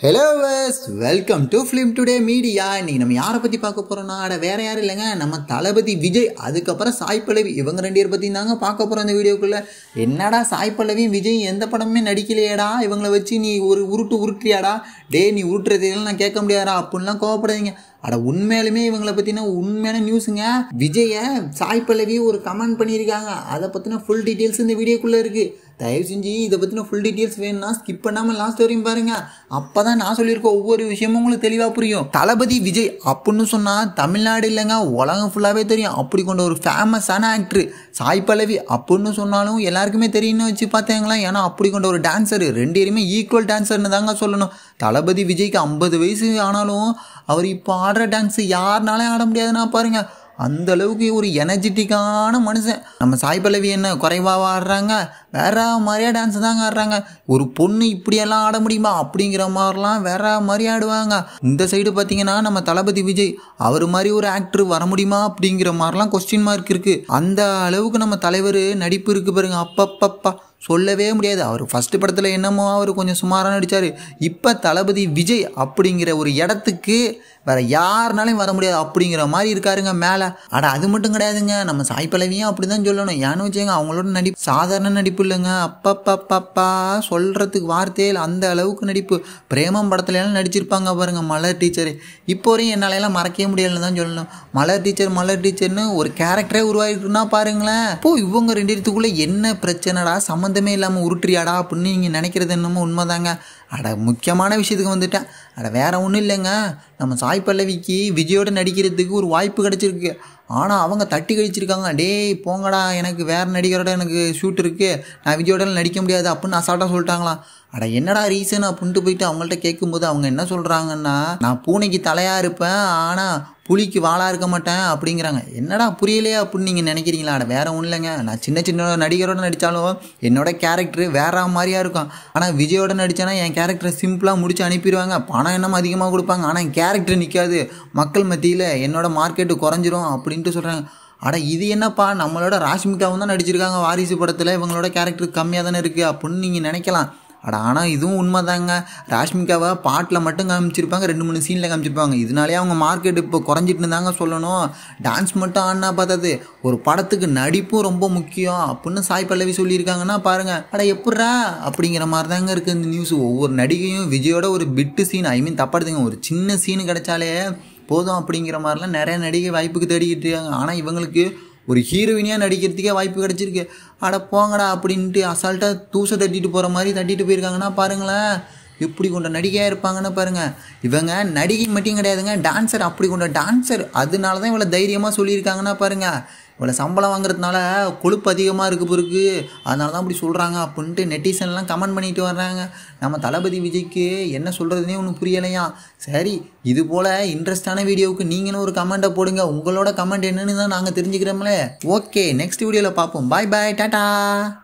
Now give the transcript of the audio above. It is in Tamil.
hello was welcome to film today media இன்னைக்கு நம்ம யாரை பற்றி பார்க்க போகிறோம்னா அட வேற யாரும் இல்லைங்க நம்ம தளபதி விஜய் அதுக்கப்புறம் சாய் பல்லவி இவங்க ரெண்டு பேர் பற்றி தாங்க பார்க்க போகிறோம் இந்த வீடியோக்குள்ளே என்னடா சாய் பல்லவியும் விஜய் எந்த படமுமே நடிக்கலையேடா இவங்கள வச்சு நீ ஒரு உருட்டு உருட்டுறியாடா டே நீ உருட்டுறதுலாம் நான் கேட்க முடியாதா அப்படின்லாம் கோவப்படாதீங்க அட உண்மையாலுமே இவங்களை பற்றின உண்மையான நியூஸுங்க விஜயை சாய் பல்லவி ஒரு கமெண்ட் பண்ணியிருக்காங்க அதை பற்றின ஃபுல் டீட்டெயில்ஸ் இந்த வீடியோக்குள்ளே இருக்குது தயவு செஞ்சு இதை பற்றின ஃபுல் டீட்டெயில்ஸ் வேணும்னா ஸ்கிப் பண்ணாமல் லாஸ்ட் வரையும் பாருங்க அப்போ தான் நான் சொல்லியிருக்க ஒவ்வொரு விஷயமும் உங்களுக்கு தெளிவாக புரியும் தளபதி விஜய் அப்படின்னு சொன்னால் தமிழ்நாடு இல்லைங்க உலகம் ஃபுல்லாகவே தெரியும் அப்படி கொண்ட ஒரு ஃபேமஸான ஆக்டர் சாய் பல்லவி அப்படின்னு சொன்னாலும் எல்லாருக்குமே தெரியும்னு வச்சு பார்த்தீங்களா ஏன்னா அப்படி கொண்ட ஒரு டான்ஸர் ரெண்டு பேருமே ஈக்குவல் டான்ஸர்னு தாங்க சொல்லணும் தளபதி விஜய்க்கு ஐம்பது வயசு ஆனாலும் அவர் இப்போ ஆடுற டான்ஸ் யாருனாலும் ஆட முடியாதுன்னா பாருங்க அந்த அளவுக்கு ஒரு எனர்ஜெட்டிக்கான மனுஷன் நம்ம சாய் பல்லவி என்ன குறைவாக ஆடுறாங்க வேற மாதிரியா டான்ஸ் தாங்க ஆடுறாங்க ஒரு பொண்ணு இப்படியெல்லாம் ஆட முடியுமா அப்படிங்கிற மாதிரிலாம் வேற மாதிரி ஆடுவாங்க இந்த சைடு பார்த்தீங்கன்னா நம்ம தளபதி விஜய் அவர் மாதிரி ஒரு ஆக்டர் வர முடியுமா அப்படிங்கிற மாதிரிலாம் கொஸ்டின் மார்க் இருக்கு அந்த அளவுக்கு நம்ம தலைவர் நடிப்பு இருக்கு பாருங்க அப்பப்பப்பா சொல்லவே முடியாது அவர் ஃபஸ்ட்டு படத்தில் என்னமோ அவர் கொஞ்சம் சுமாராக நடித்தார் இப்போ தளபதி விஜய் அப்படிங்கிற ஒரு இடத்துக்கு வேற யாருனாலையும் வர முடியாது அப்படிங்கிற மாதிரி இருக்காருங்க மேலே அட அது மட்டும் கிடையாதுங்க நம்ம சாய் பல்லவியும் அப்படி தான் சொல்லணும் ஏன்னு வச்சுங்க அவங்களோட நடிப்பு சாதாரண நடிப்பு இல்லைங்க அப்பப்பப்பப்பா சொல்கிறதுக்கு வார்த்தையே இல்லை அந்த அளவுக்கு நடிப்பு பிரேமம் படத்துல எல்லாம் நடிச்சிருப்பாங்க பாருங்க மலர் டீச்சர் இப்போ வரையும் என்னாலலாம் மறக்கவே முடியலன்னு தான் சொல்லணும் மலர் டீச்சர் மலர் டீச்சர்னு ஒரு கேரக்டரே உருவாகிட்டுனா பாருங்களேன் இப்போ இவங்க ரெண்டு இடத்துக்குள்ளே என்ன பிரச்சனைடா சம்மந்தமே இல்லாமல் உருட்டுறியாடா அப்படின்னு நீங்கள் நினைக்கிறது என்னமோ உண்மைதாங்க அட முக்கியமான விஷயத்துக்கு வந்துட்டேன் அட வேற ஒன்றும் இல்லைங்க நம்ம சாய் பல்லவிக்கு விஜயோட நடிக்கிறதுக்கு ஒரு வாய்ப்பு கிடச்சிருக்கு ஆனால் அவங்க தட்டி கழிச்சிருக்காங்க டேய் போங்கடா எனக்கு வேறு நடிகரோட எனக்கு ஷூட் இருக்குது நான் விஜயோட நடிக்க முடியாது அப்படின்னு அசால்ட்டாக சொல்லிட்டாங்களாம் அட என்னடா ரீசன் அப்படின்ட்டு போயிட்டு அவங்கள்ட்ட கேட்கும்போது அவங்க என்ன சொல்கிறாங்கன்னா நான் பூனைக்கு தலையாக இருப்பேன் ஆனால் புலிக்கு வாளாக இருக்க மாட்டேன் அப்படிங்கிறாங்க என்னடா புரியலையே அப்படின்னு நீங்கள் நினைக்கிறீங்களா அட வேற ஒன்றும் இல்லைங்க நான் சின்ன சின்ன நடிகரோட நடித்தாலும் என்னோட கேரக்டர் வேற மாதிரியா இருக்கும் ஆனால் விஜயோட நடித்தேன்னா என் கேரக்டரை சிம்பிளாக முடிச்சு அனுப்பிடுவாங்க பணம் என்னமோ அதிகமாக கொடுப்பாங்க ஆனால் என் கேரக்டர் நிற்காது மக்கள் மத்தியில் என்னோட மார்க்கெட்டு குறைஞ்சிரும் அப்படின்ட்டு சொல்கிறாங்க அட இது என்னப்பா நம்மளோட ராஷ்மிகாவும் தான் நடிச்சிருக்காங்க வாரிசு படத்தில் இவங்களோட கேரக்டர் கம்மியாக தானே இருக்குது அப்படின்னு நீங்கள் நினைக்கலாம் அட ஆனால் இதுவும் உண்மைதாங்க ராஷ்மிகாவை பாட்டில் மட்டும் காமிச்சிருப்பாங்க ரெண்டு மூணு சீனில் காமிச்சிருப்பாங்க இதனாலே அவங்க மார்க்கெட் இப்போ குறைஞ்சிட்டு தாங்க சொல்லணும் டான்ஸ் மட்டும் ஆடினா பார்த்தது ஒரு படத்துக்கு நடிப்பும் ரொம்ப முக்கியம் அப்படின்னு சாய் பல்லவி சொல்லியிருக்காங்கன்னா பாருங்கள் அட எப்பட்றா அப்படிங்கிற மாதிரி தாங்க இருக்குது இந்த நியூஸ் ஒவ்வொரு நடிகையும் விஜயோட ஒரு பிட்டு சீன் ஐ மீன் தப்பாடுதுங்க ஒரு சின்ன சீன் கிடைச்சாலே போதும் அப்படிங்கிற மாதிரிலாம் நிறைய நடிகை வாய்ப்புக்கு தேடிக்கிட்டு இருக்காங்க ஆனால் இவங்களுக்கு ஒரு ஹீரோயினியாக நடிக்கிறதுக்கே வாய்ப்பு கிடச்சிருக்கு அட போங்கடா அப்படின்ட்டு அசால்ட்டாக தூசை தட்டிட்டு போகிற மாதிரி தட்டிட்டு போயிருக்காங்கன்னா பாருங்களேன் எப்படி கொண்ட நடிகையாக இருப்பாங்கன்னு பாருங்கள் இவங்க நடிகை மட்டும் கிடையாதுங்க டான்ஸர் அப்படி கொண்ட டான்ஸர் அதனால தான் இவ்வளோ தைரியமாக சொல்லியிருக்காங்கன்னா பாருங்கள் இவ்வளோ சம்பளம் வாங்குறதுனால கொழுப்பு அதிகமாக இருக்கு பிறகு அதனால தான் அப்படி சொல்கிறாங்க அப்படின்ட்டு நெட்டிசன்லாம் கமெண்ட் பண்ணிட்டு வர்றாங்க நம்ம தளபதி விஜய்க்கு என்ன சொல்கிறதுனே ஒன்றும் புரியலையா சரி இது போல் இன்ட்ரெஸ்டான வீடியோவுக்கு நீங்களும் ஒரு கமெண்ட்டை போடுங்க உங்களோட கமெண்ட் என்னன்னு தான் நாங்கள் தெரிஞ்சுக்கிறோம்ல ஓகே நெக்ஸ்ட் வீடியோவில் பார்ப்போம் பாய் பாய் டாட்டா